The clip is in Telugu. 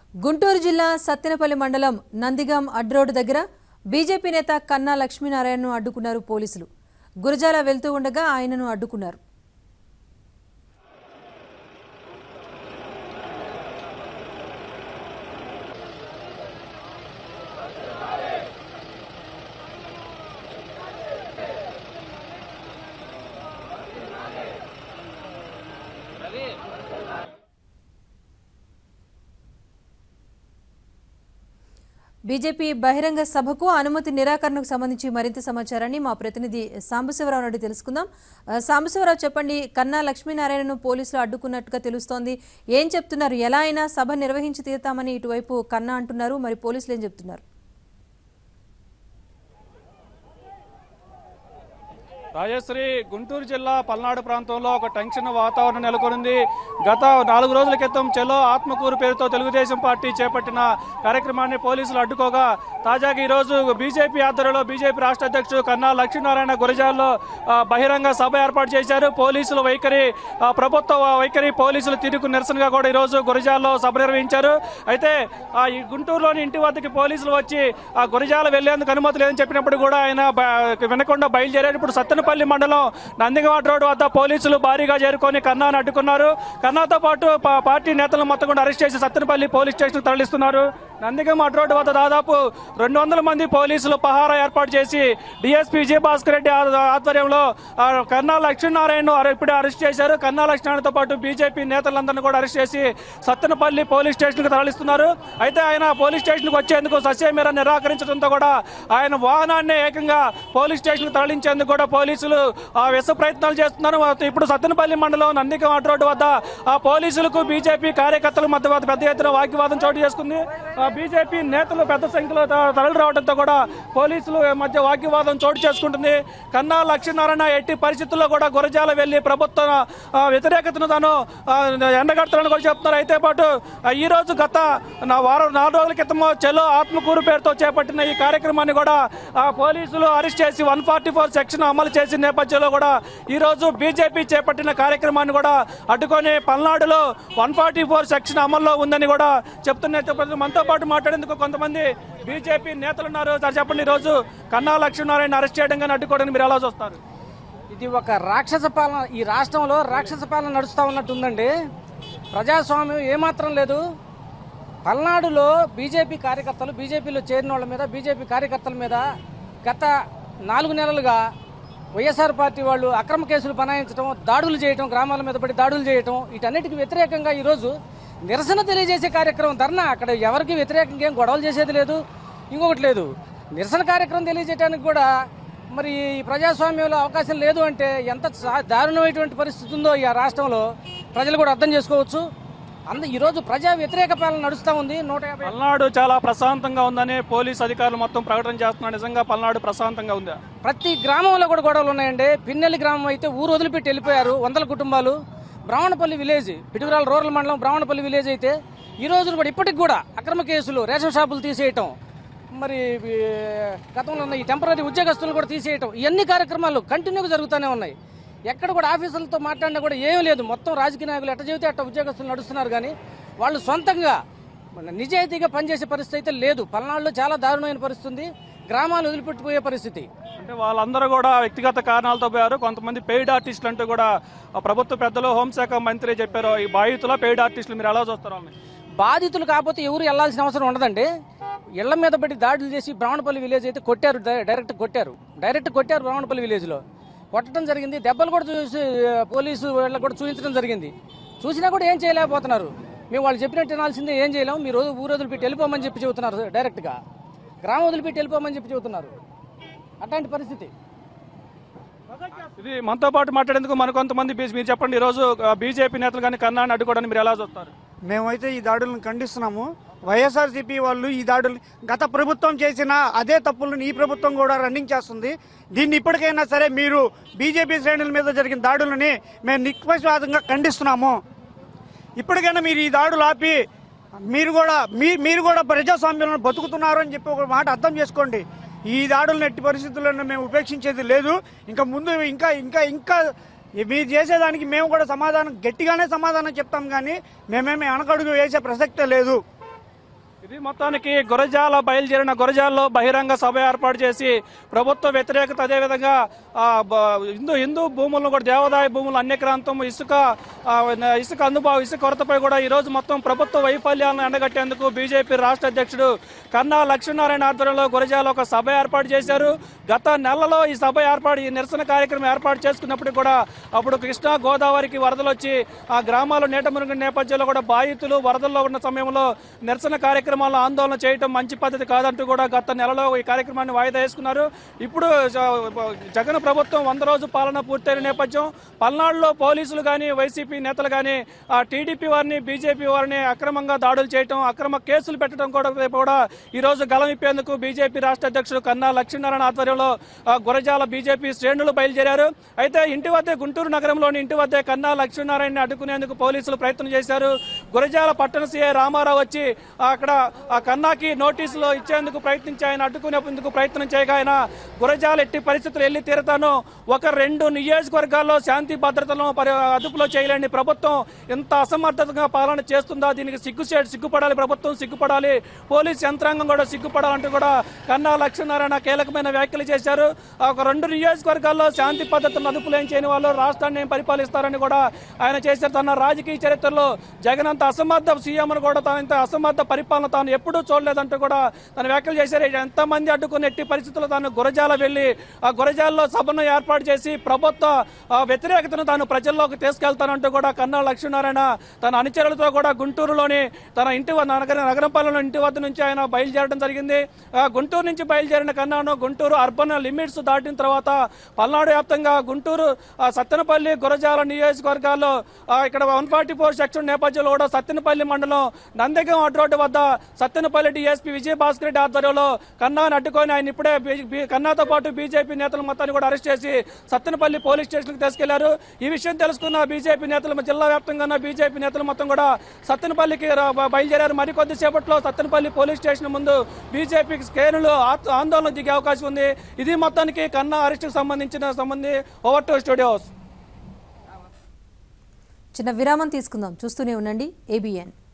గుంటూరు జిల్లా సత్తెనపల్లి మండలం నందిగాం అడ్రోడ్ దగ్గర బీజేపీ నేత కన్నా లక్ష్మీనారాయణను అడ్డుకున్నారు పోలీసులు గురజాల వెళ్తూ ఉండగా ఆయనను అడ్డుకున్నారు బీజేపీ బహిరంగ సభకు అనుమతి నిరాకరణకు సంబంధించి మరింత సమాచారాన్ని మా ప్రతినిధి సాంబశివరావు నుండి తెలుసుకుందాం ఆ, సాంబశివరావు చెప్పండి కన్నా లక్ష్మీనారాయణను పోలీసులు అడ్డుకున్నట్టుగా తెలుస్తోంది ఏం చెప్తున్నారు ఎలా అయినా సభ నిర్వహించి తీరుతామని ఇటువైపు కన్నా అంటున్నారు మరి పోలీసులు ఏం చెప్తున్నారు రాజశ్రీ గుంటూరు జిల్లా పల్నాడు ప్రాంతంలో ఒక టెన్షన్ వాతావరణం నెలకొంది గత నాలుగు రోజుల క్రితం చెలో ఆత్మకూరు పేరుతో తెలుగుదేశం పార్టీ చేపట్టిన కార్యక్రమాన్ని పోలీసులు అడ్డుకోగా తాజాగా ఈ రోజు బీజేపీ ఆధ్వర్యంలో బీజేపీ రాష్ట్ర అధ్యక్షుడు కన్నా లక్ష్మీనారాయణ గురజాల్లో ఆ, బహిరంగ సభ ఏర్పాటు చేశారు పోలీసుల వైఖరి ఆ, ప్రభుత్వ వైఖరి పోలీసులు తిరుగు నిరసనగా కూడా ఈ రోజు గురజాల్లో సభ నిర్వహించారు అయితే ఆ, ఈ గుంటూరులోని ఇంటి వద్దకి పోలీసులు వచ్చి ఆ గురజాల వెళ్లేందుకు అనుమతి లేదని చెప్పినప్పుడు కూడా ఆయన బ- వినకుండా బయలుదేరారు ఇప్పుడు సత్తెనపల్లి మండలం నందిగవాడ రోడ్డు వద్ద పోలీసులు భారీగా చేరుకొని కన్నాను అడ్డుకున్నారు కన్నాతో పాటు పా- పార్టీ నేతలను మొత్తం కూడా అరెస్ట్ చేసి సత్తెనపల్లి పోలీస్ స్టేషన్ తరలిస్తున్నారు నందిగం రోడ్డు వద్ద దాదాపు రెండు వందల మంది పోలీసులు పహారా ఏర్పాటు చేసి డిఎస్పీ జి భాస్కర్ రెడ్డి ఆ- ఆధ్వర్యంలో ఆ, కన్నా లక్ష్మీనారాయణ ఇప్పుడే అరెస్ట్ చేశారు కన్నా లక్ష్మీనారాయణతో పాటు బీజేపీ నేతలందరినీ కూడా అరెస్ట్ చేసి సత్తెనపల్లి పోలీస్ స్టేషన్కి తరలిస్తున్నారు అయితే ఆయన పోలీస్ స్టేషన్కి వచ్చేందుకు సస్యమీర నిరాకరించడంతో కూడా ఆయన వాహనాన్ని ఏకంగా పోలీస్ స్టేషన్కి తరలించేందుకు కూడా పోలీసులు ఆ విష ప్రయత్నాలు చేస్తున్నారు ఇప్పుడు సత్తెనపల్లి మండలం నందికం అటు రోడ్డు వద్ద ఆ పోలీసులకు బీజేపీ కార్యకర్తల మధ్య వద్ద పెద్ద ఎత్తున వాగ్వివాదం చోటు చేసుకుంది ఆ బీజేపీ నేతలు పెద్ద సంఖ్యలో త- తరలి రావడంతో కూడా పోలీసులు మధ్య వాగ్వివాదం చోటు చేసుకుంటుంది కన్నా లక్ష్మీనారాయణ ఎట్టి పరిస్థితుల్లో కూడా గురజాల వెళ్లి ప్రభుత్వ ఆ, వ్యతిరేకతను తాను ఆ, ఎండగడతానని కూడా చెప్తున్నారు అయితే పాటు ఆ, ఈ రోజు గత నా వారం నాలుగు రోజుల క్రితం చెలో ఆత్మకూరు పేరుతో చేపట్టిన ఈ కార్యక్రమాన్ని కూడా ఆ, పోలీసులు అరెస్ట్ చేసి వన్ ఫార్టీ ఫోర్ సెక్షన్ అమలు చేసిన నేపథ్యంలో కూడా ఈ రోజు బీజేపీ చేపట్టిన కార్యక్రమాన్ని కూడా అడ్డుకొని పల్నాడులో వన్ ఫార్టీ ఫోర్ సెక్షన్ అమల్లో ఉందని కూడా చెప్తున్న నేపథ్యంలో మనతో పాటు మాట్లాడేందుకు కొంతమంది బీజేపీ నేతలు ఉన్నారు సార్ చెప్పండి ఈ రోజు కన్నా లక్ష్మీనారాయణ అరెస్ట్ చేయడం కానీ అడ్డుకోవడానికి మీరు ఎలా చూస్తారు ఇది ఒక రాక్షస పాలన ఈ రాష్ట్రంలో రాక్షస పాలన నడుస్తూ ఉన్నట్టుందండి ప్రజాస్వామ్యం ఏమాత్రం లేదు పల్నాడులో బీజేపీ కార్యకర్తలు బీజేపీలో చేరిన వాళ్ళ మీద బీజేపీ కార్యకర్తల మీద గత నాలుగు నెలలుగా వైఎస్ఆర్ పార్టీ వాళ్ళు అక్రమ కేసులు బనాయించడం దాడులు చేయటం గ్రామాల మీద పడి దాడులు చేయటం వీటన్నిటికి వ్యతిరేకంగా ఈరోజు నిరసన తెలియజేసే కార్యక్రమం ధర్నా అక్కడ ఎవరికి వ్యతిరేకంగా ఏం గొడవలు చేసేది లేదు ఇంకొకటి లేదు నిరసన కార్యక్రమం తెలియజేయడానికి కూడా మరి ఈ ప్రజాస్వామ్యంలో అవకాశం లేదు అంటే ఎంత సా- దారుణమైనటువంటి పరిస్థితి ఉందో ఈ రాష్ట్రంలో ప్రజలు కూడా అర్థం చేసుకోవచ్చు అంద ఈరోజు ప్రజా వ్యతిరేక పాలన నడుస్తూ ఉంది నూట యాభై పల్నాడు చాలా ప్రశాంతంగా ఉందని పోలీస్ అధికారులు మొత్తం ప్రకటన చేస్తున్నారు నిజంగా పల్నాడు ప్రశాంతంగా ఉందా ప్రతి గ్రామంలో కూడా గొడవలు ఉన్నాయండి పిన్నెల్లి గ్రామం అయితే ఊరు వదిలిపెట్టి వెళ్ళిపోయారు వందల కుటుంబాలు బ్రాహ్మణపల్లి విలేజ్ పిటుగురాల రూరల్ మండలం బ్రాహ్మణపల్లి విలేజ్ అయితే ఈ రోజున కూడా ఇప్పటికి కూడా అక్రమ కేసులు రేషన్ షాపులు తీసేయటం మరి ఈ గతంలో ఉన్న ఈ టెంపరీ ఉద్యోగస్తులను కూడా తీసేయటం ఇవన్నీ కార్యక్రమాలు కంటిన్యూగా జరుగుతూనే ఉన్నాయి ఎక్కడ కూడా ఆఫీసులతో మాట్లాడినా కూడా ఏమీ లేదు మొత్తం రాజకీయ నాయకులు ఎట్ట చెబితే అట్ట ఉద్యోగస్తులు నడుస్తున్నారు కానీ వాళ్ళు సొంతంగా మన నిజాయితీగా పనిచేసే పరిస్థితి అయితే లేదు పల్నాడులో చాలా దారుణమైన పరిస్థితి ఉంది గ్రామాలు వదిలిపెట్టిపోయే పరిస్థితి అంటే వాళ్ళందరూ కూడా వ్యక్తిగత కారణాలతో పోయారు కొంతమంది పెయిడ్ ఆర్టిస్టులు అంటూ కూడా ఆ ప్రభుత్వ పెద్దలు హోంశాఖ మంత్రి చెప్పారు ఈ బాధితుల పెయిడ్ ఆర్టిస్టులు మీరు ఎలా చూస్తారు వాళ్ళని బాధితులు కాకపోతే ఎవరు వెళ్లాల్సిన అవసరం ఉండదండి ఇళ్ల మీద పడి దాడులు చేసి బ్రాహ్మణపల్లి విలేజ్ అయితే కొట్టారు డై- డైరెక్ట్ కొట్టారు డైరెక్ట్ కొట్టారు బ్రాహ్మణపల్లి విలేజ్లో కొట్టడం జరిగింది దెబ్బలు కూడా చూసి పోలీసు వీళ్ళకి కూడా చూపించడం జరిగింది చూసినా కూడా ఏం చేయలేకపోతున్నారు మేము వాళ్ళు చెప్పినట్టు వినాల్సిందే ఏం చేయలేము మీరు ఊరు వదిలిపెట్టి వెళ్ళిపోమని చెప్పి చెబుతున్నారు డైరెక్ట్గా గ్రామం వదిలిపెట్టి వెళ్ళిపోమని చెప్పి చెబుతున్నారు అట్లాంటి పరిస్థితి ఇది మనతో పాటు మాట్లాడేందుకు మన కొంతమంది బీ- మీరు చెప్పండి ఈ రోజు బీజేపీ నేతలు కానీ కన్నాన్ని అడ్డుకోవడానికి మీరు ఎలా చూస్తారు మేమైతే ఈ దాడులను ఖండిస్తున్నాము వైఎస్ఆర్సీపీ వాళ్ళు ఈ దాడులు గత ప్రభుత్వం చేసిన అదే తప్పులను ఈ ప్రభుత్వం కూడా రన్నింగ్ చేస్తుంది దీన్ని ఇప్పటికైనా సరే మీరు బీజేపీ శ్రేణుల మీద జరిగిన దాడులని మేము నిష్పక్షపాతంగా ఖండిస్తున్నాము ఇప్పటికైనా మీరు ఈ దాడులు ఆపి మీరు కూడా మీ మీరు కూడా ప్రజాస్వామ్యంలో బతుకుతున్నారు అని చెప్పి ఒక మాట అర్థం చేసుకోండి ఈ దాడులను ఎట్టి పరిస్థితుల్లో మేము ఉపేక్షించేది లేదు ఇంకా ముందు ఇంకా ఇంకా ఇంకా మీరు చేసేదానికి మేము కూడా సమాధానం గట్టిగానే సమాధానం చెప్తాం కానీ మేమేమి వెనకడుగు వేసే ప్రసక్తే లేదు ఇది మొత్తానికి గురజాల బయలుదేరిన గురజాలలో బహిరంగ సభ ఏర్పాటు చేసి ప్రభుత్వ వ్యతిరేకత అదేవిధంగా ఆ, బ- హిందూ హిందూ భూములను కూడా దేవాదాయ భూములు అన్యక్రాంతం ఇసుక ఆ, న- ఇసుక అందుబాటు ఇసుక కొరతపై కూడా ఈ రోజు మొత్తం ప్రభుత్వ వైఫల్యాలను ఎండగట్టేందుకు బీజేపీ రాష్ట్ర అధ్యక్షుడు కన్నా లక్ష్మీనారాయణ ఆధ్వర్యంలో గురజాల ఒక సభ ఏర్పాటు చేశారు గత నెలలో ఈ సభ ఏర్పాటు ఈ నిరసన కార్యక్రమం ఏర్పాటు చేసుకున్నప్పుడు కూడా అప్పుడు కృష్ణా గోదావరికి వరదలు వచ్చి ఆ గ్రామాలు నీట మునిగిన నేపథ్యంలో కూడా బాధితులు వరదల్లో ఉన్న సమయంలో నిరసన కార్యక్రమాల్లో ఆందోళన చేయడం మంచి పద్ధతి కాదంటూ కూడా గత నెలలో ఈ కార్యక్రమాన్ని వాయిదా వేసుకున్నారు ఇప్పుడు జ- జగన్ ప్రభుత్వం వంద రోజు పాలన పూర్తయిన నేపథ్యం పల్నాడులో పోలీసులు కానీ వైసీపీ నేతలు కానీ ఆ టీడీపీ వారిని బీజేపీ వారిని అక్రమంగా దాడులు చేయడం అక్రమ కేసులు పెట్టడం కూడా రేపు కూడా ఈ రోజు గలమిప్పేందుకు బీజేపీ రాష్ట్ర అధ్యక్షుడు కన్నా లక్ష్మీనారాయణ ఆధ్వర్యంలో ఆ, గురజాల బీజేపీ శ్రేణులు బయలుదేరారు అయితే ఇంటి వద్దే గుంటూరు నగరంలోని ఇంటి వద్దే కన్నా లక్ష్మీనారాయణ అడ్డుకునేందుకు పోలీసులు ప్రయత్నం చేశారు గురజాల పట్టణ సీఐ రామారావు వచ్చి ఆ, అక్కడ ఆ కన్నాకి నోటీసులు ఇచ్చేందుకు ప్రయత్నించి ఆయన అడ్డుకునేందుకు ప్రయత్నం చేయగా ఆయన గురజాల ఎట్టి పరిస్థితులు వెళ్లి తీరతాను ఒక రెండు నియోజకవర్గాల్లో శాంతి భద్రతలను పరి- అదుపులో చేయలేని ప్రభుత్వం ఇంత అసమర్థతగా పాలన చేస్తుందా దీనికి సిగ్గు చే- సిగ్గుపడాలి ప్రభుత్వం సిగ్గుపడాలి పోలీస్ యంత్రాంగం కూడా సిగ్గుపడాలంటూ కూడా కన్నా లక్ష్మీనారాయణ కీలకమైన వ్యాఖ్యలు చేశారు ఆ ఒక రెండు నియోజకవర్గాల్లో శాంతి పద్ధతులను అదుపులేం చేయని వాళ్ళు రాష్ట్రాన్ని పరిపాలిస్తారని కూడా ఆయన చేశారు తన రాజకీయ చరిత్రలో జగన్ అంత అసమర్థ సీఎం కూడా తాను ఇంత అసమర్థ పరిపాలన తాను ఎప్పుడూ చూడలేదంటూ కూడా తన వ్యాఖ్యలు చేశారు ఎంతమంది అడ్డుకున్న ఎట్టి పరిస్థితుల్లో తాను గురజాల వెళ్లి ఆ గురజాలలో సభను ఏర్పాటు చేసి ప్రభుత్వ ఆ, వ్యతిరేకతను తాను ప్రజల్లోకి తీసుకెళ్తానంటూ కూడా కన్నా లక్ష్మీనారాయణ తన అనుచరులతో కూడా గుంటూరులోని తన ఇంటి వద్ద నగర నగరంపాలెంలో ఇంటి వద్ద నుంచి ఆయన బయలుదేరడం జరిగింది ఆ, గుంటూరు నుంచి బయలుదేరిన కన్నాను గుంటూరు అర్బన్ లిమిట్స్ దాటిన తర్వాత పల్నాడు వ్యాప్తంగా గుంటూరు ఆ, సత్తెనపల్లి గురజాల నియోజకవర్గాల్లో ఆ, ఇక్కడ వన్ ఫార్టీ ఫోర్ సెక్షన్ నేపథ్యంలో కూడా సత్తెనపల్లి మండలం నందగం అడ్డు రోడ్డు వద్ద సత్తెనపల్లి డిఎస్పీ విజయభాస్కర్ రెడ్డి ఆధ్వర్యంలో కన్నాను అడ్డుకొని ఆయన ఇప్పుడే బీ- బీ- కన్నాతో పాటు బీజేపీ నేతల మొత్తాన్ని కూడా అరెస్ట్ చేసి సత్తెనపల్లి పోలీస్ స్టేషన్కి తీసుకెళ్లారు ఈ విషయం తెలుసుకున్న బీజేపీ నేతలు జిల్లా వ్యాప్తంగా ఉన్న బీజేపీ నేతలు మొత్తం కూడా సత్తెనపల్లికి రా- బ- బయలుదేరారు మరికొద్ది సేపట్లో సత్తెనపల్లి పోలీస్ స్టేషన్ ముందు బీజేపీ శ్రేణులు ఆత్- ఆందోళన దిగే అవకాశం ఉంది ఇది మొత్తానికి కన్నా అరెస్టుకు సంబంధించిన సంబంధి ఓవర్ టు స్టూడియోస్ చిన్న విరామం తీసుకుందాం చూస్తూనే ఉండండి ఏబిఎన్